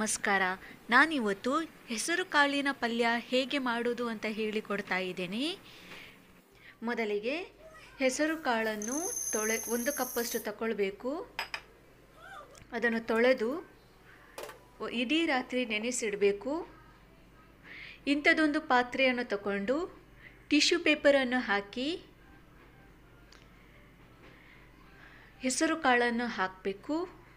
ನಮಸ್ಕಾರ ನಾನಿವತ್ತು ಹೆಸರು ಕಾಳಿನ ಪಲ್ಯ ಹೇಗೆ ಮಾಡೋದು ಅಂತ ಹೇಳಿಕೊಡ್ತಾ ಇದ್ದೀನಿ ಮೊದಲಿಗೆ ಹೆಸರು ಕಾಳನ್ನು ತೊಳೆ ಒಂದು ಕಪ್ಪಷ್ಟು ತಗೊಳ್ಬೇಕು ಅದನ್ನು ತೊಳೆದು ಒ- ಇಡೀ ರಾತ್ರಿ ನೆನೆಸಿಡಬೇಕು ಇಂಥದ್ದೊಂದು ಪಾತ್ರೆಯನ್ನು ತಗೊಂಡು ಟಿಶ್ಯೂ ಪೇಪರನ್ನು ಹಾಕಿ ಹೆಸರು ಕಾಳನ್ನು ಹಾಕಬೇಕು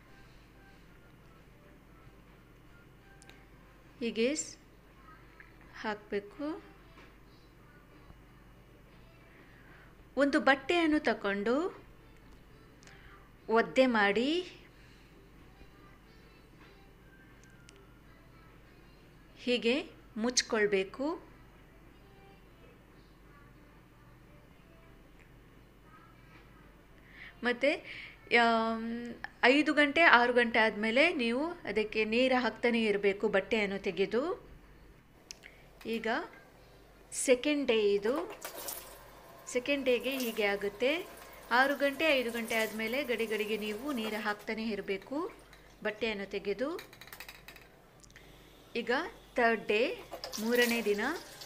ಹೀಗೆ ಸ್- ಹಾಕಬೇಕು ಒಂದು ಬಟ್ಟೆಯನ್ನು ತಗೊಂಡು ಒದ್ದೆ ಮಾಡಿ ಹೀಗೆ ಮುಚ್ಕೊಳ್ಬೇಕು ಮತ್ತು ಐದು ಗಂಟೆ ಆರು ಗಂಟೆ ಆದಮೇಲೆ ನೀವು ಅದಕ್ಕೆ ನೀರು ಹಾಕ್ತಾನೆ ಇರಬೇಕು ಬಟ್ಟೆಯನ್ನು ತೆಗೆದು ಈಗ ಸೆಕೆಂಡ್ ಡೇ ಇದು ಸೆಕೆಂಡ್ ಡೇಗೆ ಹೀಗೆ ಆಗುತ್ತೆ ಆರು ಗಂಟೆ ಐದು ಗಂಟೆ ಆದಮೇಲೆ ಗಡಿ ಗಡಿಗೆ ನೀವು ನೀರು ಹಾಕ್ತಾನೆ ಇರಬೇಕು ಬಟ್ಟೆಯನ್ನು ತೆಗೆದು ಈಗ ಥರ್ಡ್ ಡೇ ಮೂರನೇ ದಿನ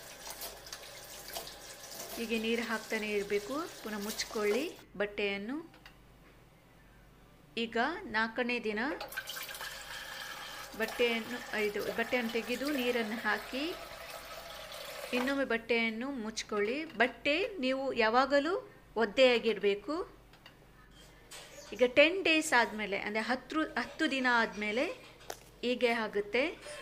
ಹೀಗೆ ನೀರು ಹಾಕ್ತಾನೆ ಇರಬೇಕು ಪುನಃ ಮುಚ್ಕೊಳ್ಳಿ ಬಟ್ಟೆಯನ್ನು ಈಗ ನಾಲ್ಕನೇ ದಿನ ಬಟ್ಟೆಯನ್ನು ಇದು ಬಟ್ಟೆಯನ್ನು ತೆಗೆದು ನೀರನ್ನು ಹಾಕಿ ಇನ್ನೊಮ್ಮೆ ಬಟ್ಟೆಯನ್ನು ಮುಚ್ಕೊಳ್ಳಿ ಬಟ್ಟೆ ನೀವು ಯಾವಾಗಲೂ ಒದ್ದೆಯಾಗಿರಬೇಕು ಈಗ ಟೆನ್ ಡೇಸ್ ಆದಮೇಲೆ ಅಂದರೆ ಹತ್ತು ಹತ್ತು ದಿನ ಆದಮೇಲೆ ಹೀಗೆ ಆಗುತ್ತೆ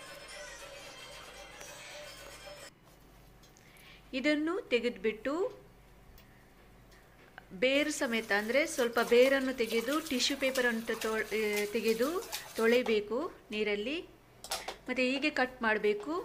ಇದನ್ನು ತೆಗೆದುಬಿಟ್ಟು ಬೇರು ಸಮೇತ ಅಂದರೆ ಸ್ವಲ್ಪ ಬೇರನ್ನು ತೆಗೆದು ಟಿಶ್ಯೂ ಪೇಪರನ್ನು ತೊ ಆ, ತೆಗೆದು ತೊಳೆಯಬೇಕು ನೀರಲ್ಲಿ ಮತ್ತು ಹೀಗೆ ಕಟ್ ಮಾಡಬೇಕು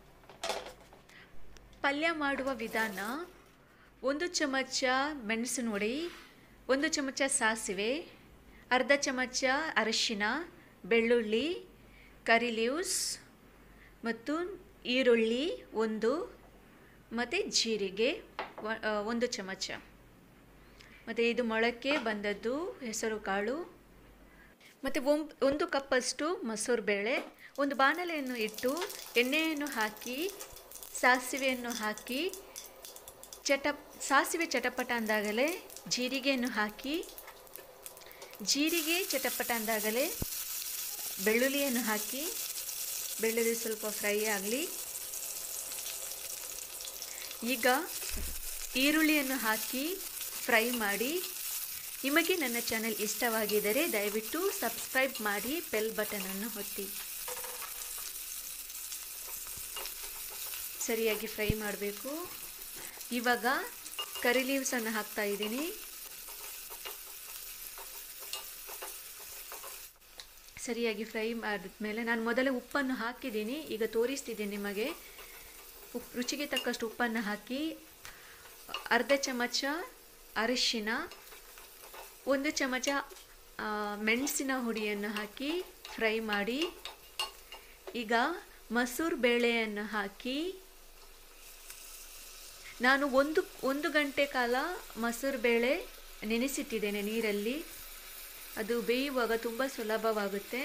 ಪಲ್ಯ ಮಾಡುವ ವಿಧಾನ ಒಂದು ಚಮಚ ಮೆಣಸಿನ ಹುಡಿ ಒಂದು ಚಮಚ ಸಾಸಿವೆ ಅರ್ಧ ಚಮಚ ಅರಿಶಿನ ಬೆಳ್ಳುಳ್ಳಿ ಕರಿ ಲೀವ್ಸ್ ಮತ್ತು ಈರುಳ್ಳಿ ಒಂದು ಮತ್ತು ಜೀರಿಗೆ ವ- ಆ, ಒಂದು ಚಮಚ ಮತ್ತು ಇದು ಮೊಳಕೆ ಬಂದದ್ದು ಹೆಸರು ಕಾಳು ಮತ್ತು ಒಂಬ್ ಒಂದು ಕಪ್ಪಷ್ಟು ಮಸೂರು ಬೇಳೆ ಒಂದು ಬಾಣಲೆಯನ್ನು ಇಟ್ಟು ಎಣ್ಣೆಯನ್ನು ಹಾಕಿ ಸಾಸಿವೆಯನ್ನು ಹಾಕಿ ಚಟ ಸಾಸಿವೆ ಚಟಪಟ ಅಂದಾಗಲೇ ಜೀರಿಗೆಯನ್ನು ಹಾಕಿ ಜೀರಿಗೆ ಚಟಪಟ ಅಂದಾಗಲೇ ಬೆಳ್ಳುಳ್ಳಿಯನ್ನು ಹಾಕಿ ಬೆಳ್ಳುಳ್ಳಿ ಸ್ವಲ್ಪ ಫ್ರೈ ಆಗಲಿ ಈಗ ಈರುಳ್ಳಿಯನ್ನು ಹಾಕಿ ಫ್ರೈ ಮಾಡಿ ನಿಮಗೆ ನನ್ನ ಚಾನೆಲ್ ಇಷ್ಟವಾಗಿದ್ದರೆ ದಯವಿಟ್ಟು ಸಬ್ಸ್ಕ್ರೈಬ್ ಮಾಡಿ ಬೆಲ್ ಬಟನನ್ನು ಒತ್ತಿ ಸರಿಯಾಗಿ ಫ್ರೈ ಮಾಡಬೇಕು ಇವಾಗ ಕರಿ ಲೀವ್ಸನ್ನು ಹಾಕ್ತಾ ಇದ್ದೀನಿ ಸರಿಯಾಗಿ ಫ್ರೈ ಮಾಡಿದ್ಮೇಲೆ ನಾನು ಮೊದಲೇ ಉಪ್ಪನ್ನು ಹಾಕಿದ್ದೀನಿ ಈಗ ತೋರಿಸ್ತಿದ್ದೀನಿ ನಿಮಗೆ ಉಪ್ಪು ರುಚಿಗೆ ತಕ್ಕಷ್ಟು ಉಪ್ಪನ್ನು ಹಾಕಿ ಅರ್ಧ ಚಮಚ ಅರಿಶಿನ ಒಂದು ಚಮಚ ಆ, ಮೆಣಸಿನ ಹುಡಿಯನ್ನು ಹಾಕಿ ಫ್ರೈ ಮಾಡಿ ಈಗ ಮಸೂರು ಬೇಳೆಯನ್ನು ಹಾಕಿ ನಾನು ಒಂದು ಒಂದು ಗಂಟೆ ಕಾಲ ಮಸೂರು ಬೇಳೆ ನೆನೆಸಿಟ್ಟಿದ್ದೇನೆ ನೀರಲ್ಲಿ ಅದು ಬೇಯುವಾಗ ತುಂಬ ಸುಲಭವಾಗುತ್ತೆ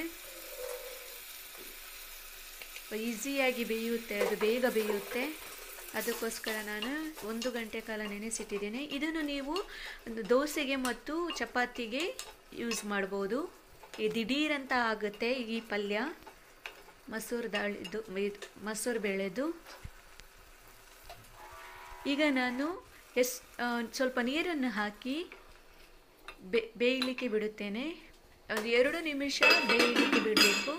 ಈಸಿಯಾಗಿ ಬೇಯುತ್ತೆ ಅದು ಬೇಗ ಬೇಯುತ್ತೆ ಅದಕ್ಕೋಸ್ಕರ ನಾನು ಒಂದು ಗಂಟೆ ಕಾಲ ನೆನೆಸಿಟ್ಟಿದ್ದೇನೆ ಇದನ್ನು ನೀವು ಒಂದು ದೋಸೆಗೆ ಮತ್ತು ಚಪಾತಿಗೆ ಯೂಸ್ ಮಾಡ್ಬೋದು ಈ ದಿಢೀರಂತ ಆಗುತ್ತೆ ಈ ಪಲ್ಯ ಮಸೂರು ದಾಳಿದು ಇದು ಮಸೂರು ಬೇಳೆದು ಈಗ ನಾನು ಎಸ್ ಆ, ಸ್ವಲ್ಪ ನೀರನ್ನು ಹಾಕಿ ಬೇ ಬೇಯಲಿಕ್ಕೆ ಬಿಡುತ್ತೇನೆ ಅದು ಎರಡು ನಿಮಿಷ ಬೇಯಲಿಕ್ಕೆ ಬಿಡಬೇಕು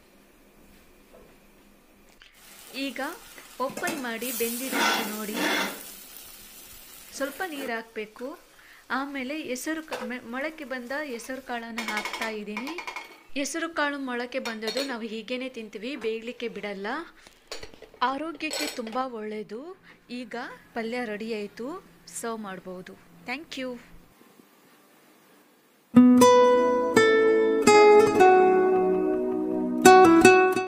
ಈಗ ಓಪನ್ ಮಾಡಿ ಬೆಂದಿದೆ ಅಂತ ನೋಡಿ ಸ್ವಲ್ಪ ನೀರು ಹಾಕಬೇಕು ಆಮೇಲೆ ಹೆಸರು ಕಾ- ಮೆ- ಮೊಳಕೆ ಬಂದ ಹೆಸರು ಕಾಳನ್ನು ಹಾಕ್ತಾ ಇದ್ದೀನಿ ಹೆಸರು ಕಾಳು ಮೊಳಕೆ ಬಂದದ್ದು ನಾವು ಹೀಗೇನೆ ತಿಂತೀವಿ ಬೇಯಲಿಕ್ಕೆ ಬಿಡಲ್ಲ ಆರೋಗ್ಯಕ್ಕೆ ತುಂಬ ಒಳ್ಳೆಯದು ಈಗ ಪಲ್ಯ ರೆಡಿ ಆಯಿತು ಸರ್ವ್ ಮಾಡ್ಬೋದು ಥ್ಯಾಂಕ್ ಯು